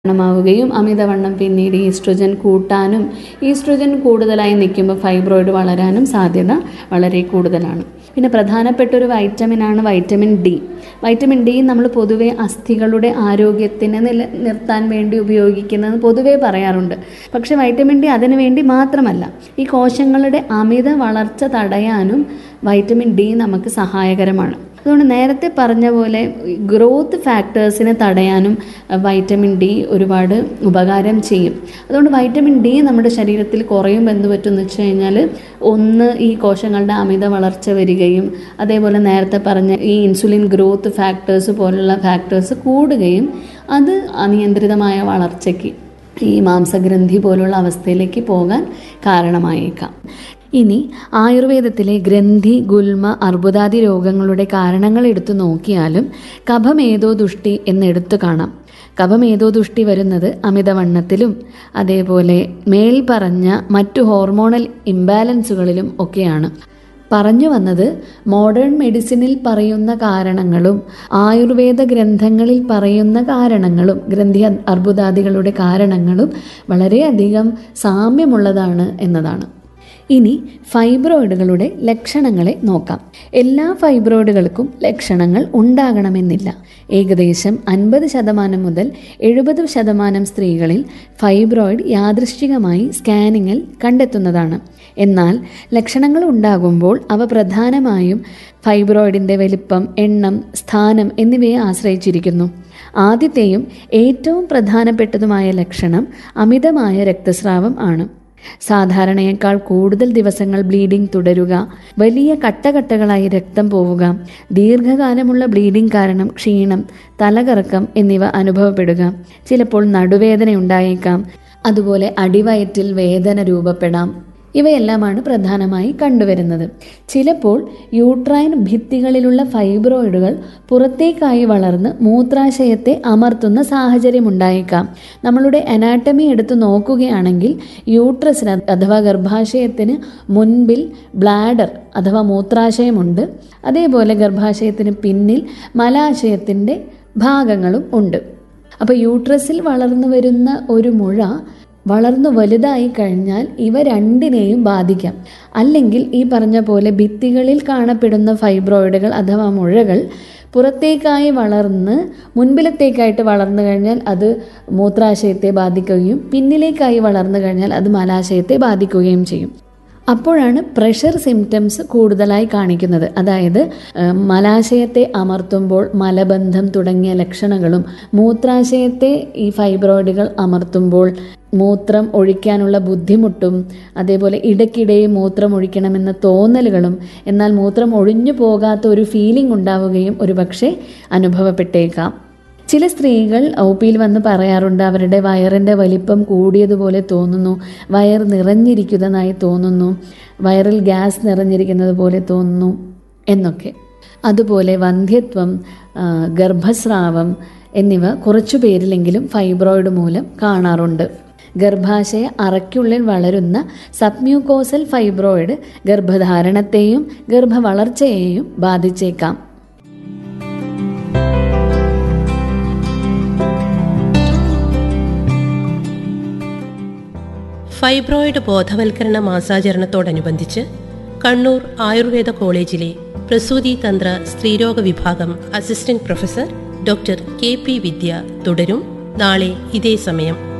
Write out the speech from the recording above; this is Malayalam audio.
കാരണമാവുകയും അമിതവണ്ണം പിന്നീട് ഈസ്ട്രജൻ കൂട്ടാനും ഈസ്ട്രജൻ കൂടുതലായി നിൽക്കുമ്പോൾ ഫൈബ്രോയിഡ് വളരാനും സാധ്യത വളരെ കൂടുതലാണ് പിന്നെ പ്രധാനപ്പെട്ട ഒരു വൈറ്റമിനാണ് വൈറ്റമിൻ ഡി വൈറ്റമിൻ ഡി നമ്മൾ പൊതുവെ അസ്ഥികളുടെ ആരോഗ്യത്തിന് നില നിർത്താൻ വേണ്ടി ഉപയോഗിക്കുന്നത് പൊതുവേ പറയാറുണ്ട് പക്ഷേ വൈറ്റമിൻ ഡി അതിനു വേണ്ടി മാത്രമല്ല ഈ കോശങ്ങളുടെ അമിത വളർച്ച തടയാനും വൈറ്റമിൻ ഡി നമുക്ക് സഹായകരമാണ് അതുകൊണ്ട് നേരത്തെ പറഞ്ഞ പോലെ ഗ്രോത്ത് ഫാക്ടേഴ്സിനെ തടയാനും വൈറ്റമിൻ ഡി ഒരുപാട് ഉപകാരം ചെയ്യും അതുകൊണ്ട് വൈറ്റമിൻ ഡി നമ്മുടെ ശരീരത്തിൽ കുറയുമ്പോൾ എന്ത് പറ്റുമെന്ന് വെച്ച് കഴിഞ്ഞാൽ ഒന്ന് ഈ കോശങ്ങളുടെ അമിത വളർച്ച വരികയും അതേപോലെ നേരത്തെ പറഞ്ഞ ഈ ഇൻസുലിൻ ഗ്രോത്ത് ഫാക്ടേഴ്സ് പോലുള്ള ഫാക്ടേഴ്സ് കൂടുകയും അത് അനിയന്ത്രിതമായ വളർച്ചയ്ക്ക് ഈ മാംസഗ്രന്ഥി പോലുള്ള അവസ്ഥയിലേക്ക് പോകാൻ കാരണമായേക്കാം ഇനി ആയുർവേദത്തിലെ ഗ്രന്ഥി ഗുൽമ അർബുദാദി രോഗങ്ങളുടെ കാരണങ്ങൾ എടുത്തു നോക്കിയാലും കഫമേധോ ദുഷ്ടി എന്നെടുത്തു കാണാം കഫമേധോ ദുഷ്ടി വരുന്നത് അമിതവണ്ണത്തിലും അതേപോലെ മേൽ പറഞ്ഞ മറ്റു ഹോർമോണൽ ഇംബാലൻസുകളിലും ഒക്കെയാണ് പറഞ്ഞു വന്നത് മോഡേൺ മെഡിസിനിൽ പറയുന്ന കാരണങ്ങളും ആയുർവേദ ഗ്രന്ഥങ്ങളിൽ പറയുന്ന കാരണങ്ങളും ഗ്രന്ഥി അർബുദാദികളുടെ കാരണങ്ങളും വളരെയധികം സാമ്യമുള്ളതാണ് എന്നതാണ് ഇനി ഫൈബ്രോയിഡുകളുടെ ലക്ഷണങ്ങളെ നോക്കാം എല്ലാ ഫൈബ്രോയിഡുകൾക്കും ലക്ഷണങ്ങൾ ഉണ്ടാകണമെന്നില്ല ഏകദേശം അൻപത് ശതമാനം മുതൽ എഴുപത് ശതമാനം സ്ത്രീകളിൽ ഫൈബ്രോയിഡ് യാദൃശ്ചികമായി സ്കാനിങ്ങിൽ കണ്ടെത്തുന്നതാണ് എന്നാൽ ലക്ഷണങ്ങൾ ഉണ്ടാകുമ്പോൾ അവ പ്രധാനമായും ഫൈബ്രോയിഡിൻ്റെ വലിപ്പം എണ്ണം സ്ഥാനം എന്നിവയെ ആശ്രയിച്ചിരിക്കുന്നു ആദ്യത്തെയും ഏറ്റവും പ്രധാനപ്പെട്ടതുമായ ലക്ഷണം അമിതമായ രക്തസ്രാവം ആണ് സാധാരണയേക്കാൾ കൂടുതൽ ദിവസങ്ങൾ ബ്ലീഡിംഗ് തുടരുക വലിയ കട്ടകട്ടകളായി രക്തം പോവുക ദീർഘകാലമുള്ള ബ്ലീഡിംഗ് കാരണം ക്ഷീണം തലകറക്കം എന്നിവ അനുഭവപ്പെടുക ചിലപ്പോൾ നടുവേദന ഉണ്ടായേക്കാം അതുപോലെ അടിവയറ്റിൽ വേദന രൂപപ്പെടാം ഇവയെല്ലാമാണ് പ്രധാനമായി കണ്ടുവരുന്നത് ചിലപ്പോൾ യൂട്രൈൻ ഭിത്തികളിലുള്ള ഫൈബ്രോയിഡുകൾ പുറത്തേക്കായി വളർന്ന് മൂത്രാശയത്തെ അമർത്തുന്ന സാഹചര്യം ഉണ്ടായേക്കാം നമ്മളുടെ അനാട്ടമി എടുത്തു നോക്കുകയാണെങ്കിൽ യൂട്രസിന് അഥവാ ഗർഭാശയത്തിന് മുൻപിൽ ബ്ലാഡർ അഥവാ മൂത്രാശയമുണ്ട് അതേപോലെ ഗർഭാശയത്തിന് പിന്നിൽ മലാശയത്തിൻ്റെ ഭാഗങ്ങളും ഉണ്ട് അപ്പോൾ യൂട്രസിൽ വളർന്നു വരുന്ന ഒരു മുഴ വളർന്നു വലുതായി കഴിഞ്ഞാൽ ഇവ രണ്ടിനെയും ബാധിക്കാം അല്ലെങ്കിൽ ഈ പറഞ്ഞ പോലെ ഭിത്തികളിൽ കാണപ്പെടുന്ന ഫൈബ്രോയിഡുകൾ അഥവാ മുഴകൾ പുറത്തേക്കായി വളർന്ന് മുൻപിലത്തേക്കായിട്ട് വളർന്നു കഴിഞ്ഞാൽ അത് മൂത്രാശയത്തെ ബാധിക്കുകയും പിന്നിലേക്കായി വളർന്നു കഴിഞ്ഞാൽ അത് മലാശയത്തെ ബാധിക്കുകയും ചെയ്യും അപ്പോഴാണ് പ്രഷർ സിംറ്റംസ് കൂടുതലായി കാണിക്കുന്നത് അതായത് മലാശയത്തെ അമർത്തുമ്പോൾ മലബന്ധം തുടങ്ങിയ ലക്ഷണങ്ങളും മൂത്രാശയത്തെ ഈ ഫൈബ്രോയിഡുകൾ അമർത്തുമ്പോൾ മൂത്രം ഒഴിക്കാനുള്ള ബുദ്ധിമുട്ടും അതേപോലെ ഇടയ്ക്കിടെ മൂത്രം ഒഴിക്കണമെന്ന തോന്നലുകളും എന്നാൽ മൂത്രം ഒഴിഞ്ഞു പോകാത്ത ഒരു ഫീലിംഗ് ഉണ്ടാവുകയും ഒരുപക്ഷെ അനുഭവപ്പെട്ടേക്കാം ചില സ്ത്രീകൾ ഒ പിയിൽ വന്ന് പറയാറുണ്ട് അവരുടെ വയറിൻ്റെ വലിപ്പം കൂടിയതുപോലെ തോന്നുന്നു വയർ നിറഞ്ഞിരിക്കുന്നതായി തോന്നുന്നു വയറിൽ ഗ്യാസ് നിറഞ്ഞിരിക്കുന്നത് പോലെ തോന്നുന്നു എന്നൊക്കെ അതുപോലെ വന്ധ്യത്വം ഗർഭസ്രാവം എന്നിവ കുറച്ചു പേരിലെങ്കിലും ഫൈബ്രോയിഡ് മൂലം കാണാറുണ്ട് ഗർഭാശയ അറയ്ക്കുള്ളിൽ വളരുന്ന സബ്മ്യൂക്കോസൽ ഫൈബ്രോയിഡ് ഗർഭധാരണത്തെയും ഗർഭവളർച്ചയെയും ബാധിച്ചേക്കാം ഫൈബ്രോയിഡ് ബോധവൽക്കരണ മാസാചരണത്തോടനുബന്ധിച്ച് കണ്ണൂർ ആയുർവേദ കോളേജിലെ പ്രസൂതി തന്ത്ര സ്ത്രീരോഗ വിഭാഗം assistant professor doctor K P Vidya തുടരും നാളെ ഇതേ സമയം